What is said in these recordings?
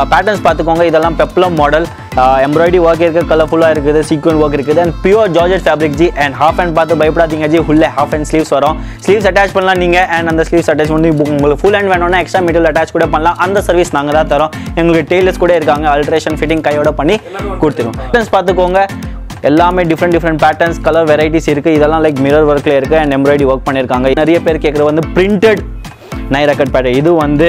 patterns பார்த்துக்கோங்க இதெல்லாம் peplum model embroidery work இருக்குது கலர்ஃபுல்லாக இருக்குது சீக்வன் ஒர்க் இருக்குது and pure georgette fabric ji and half hand பார்த்து பயப்படாதீங்க ஜி உள்ளே ஹாஃப் ஹேண்ட் ஸ்லீவ்ஸ் வரும் ஸ்லீவ்ஸ் அட்டாச் பண்ணலாம் நீங்கள் அண்ட் அந்த ஸ்லீவ்ஸ் அட்டாச் பண்ணி இப்போ உங்களுக்கு ஃபுல் ஹேண்ட் வேணும்னா எக்ஸ்ட்ரா மெட்டீரியல் அட்டாச் கூட பண்ணலாம் அந்த சர்வீஸ் நாங்கள் தான் தரோம் எங்களுக்கு டெய்லர்ஸ் கூட இருக்காங்க அல்ட்ரேஷன் ஃபிட்டிங் கையோட பண்ணி கொடுத்துருவோம் பேட்டர்ன்ஸ் பார்த்துக்கோங்க எல்லாமே different different patterns colour varieties இருக்குது இதெல்லாம் லைக் மிரர் ஒர்க்கில் இருக்குது அண்ட் எம்ப்ராய்டரி ஒர்க் பண்ணியிருக்காங்க நிறைய பேர் கேட்குறது வந்து பிரிண்டட் நைரா கட் பேட்டர் இது வந்து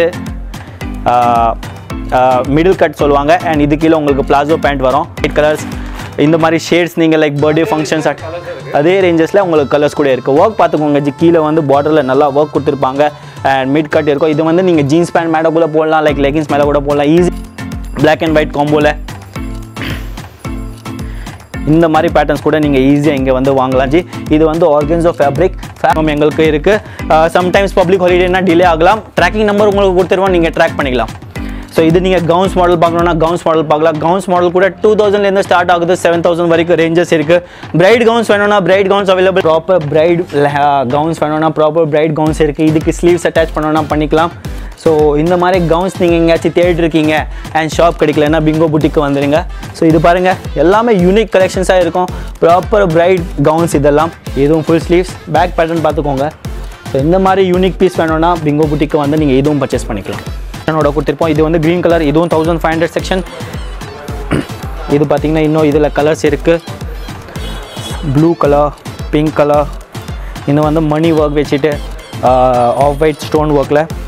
மிடில் கட் சொல்லுவாங்க அண்ட் இது கீழே உங்களுக்கு பிளாசோ பேண்ட் வரும் ஒயிட் கலர்ஸ் இந்த மாதிரி ஷேட்ஸ் நீங்கள் லைக் பர்த்டே ஃபங்க்ஷன்ஸ் அதே ரேஞ்சஸில் உங்களுக்கு கலர்ஸ் கூட இருக்குது ஒர்க் பார்த்துக்கோங்க ஜி கீழே வந்து பார்டரில் நல்லா ஒர்க் கொடுத்துருப்பாங்க அண்ட் மிட் கட் இருக்கும் இது வந்து நீங்கள் ஜீன்ஸ் பேண்ட் மேலே கூட போடலாம் லைக் லெகின்ஸ் மேலே கூட போடலாம் ஈஸி பிளாக் அண்ட் ஒயிட் காம்போவில் இந்த மாதிரி பேட்டர்ன்ஸ் கூட நீங்கள் ஈஸியாக இங்கே வந்து வாங்கலாம் ஜி இது வந்து ஆர்கன்ஸோ ஃபேப்ரிக் ஃபேம் எங்களுக்கு இருக்குது சம்டைம்ஸ் பப்ளிக் ஹாலிடேனா டிலே ஆகலாம் ட்ராக்கிங் நம்பர் உங்களுக்கு கொடுத்துருவோம் நீங்கள் ட்ராக் பண்ணிக்கலாம் ஸோ இது நீங்கள் கவுன்ஸ் மாடல் பார்க்கணுன்னா கவுன்ஸ் மாடல் பார்க்கலாம் கவுன்ஸ் மாடல் கூட டூ தௌசண்ட்லேருந்து ஸ்டார்ட் ஆகுது செவன் தௌசண்ட் வரைக்கும் ரேஞ்சஸ் இருக்குது பிரைட் கவுன்ஸ் வேணும்னா bride gowns available proper bride gowns வேணும்னா ப்ராப்பர் பிரைட் கவுன்ஸ் இருக்குது இதுக்கு ஸ்லீவ்ஸ் அட்டாச் பண்ணணும்னா பண்ணிக்கலாம் ஸோ இந்த மாதிரி கவுன்ஸ் நீங்கள் எங்கேயாச்சும் தேடிட்டு இருக்கீங்க அண்ட் ஷாப் கிடைக்கலன்னா பிங்கோ புட்டிக்கு வந்துடுங்க ஸோ இது பாருங்கள் எல்லாமே யூனிக் கலெக்ஷன்ஸாக இருக்கும் ப்ராப்பர் பிரைட் கவுன்ஸ் இதெல்லாம் இதுவும் ஃபுல் ஸ்லீவ்ஸ் பேக் பேட்டர்ன் பார்த்துக்கோங்க ஸோ இந்த மாதிரி யூனிக் பீஸ் வேணும்னா பிங்கோ புட்டிக்கு வந்து நீங்கள் இதுவும் பர்ச்சேஸ் பண்ணிக்கலாம் என்னோட கொடுத்துருப்போம் இது வந்து க்ரீன் கலர் இதுவும் தௌசண்ட் ஃபைவ் ஹண்ட்ரட் செக்ஷன் இது பார்த்தீங்கன்னா இன்னும் இதில் கலர்ஸ் இருக்குது ப்ளூ கலர் பிங்க் கலர் இன்னும் வந்து மணி ஒர்க் வச்சுட்டு ஆஃப் ஒயிட் ஸ்டோன் ஒர்க்கில்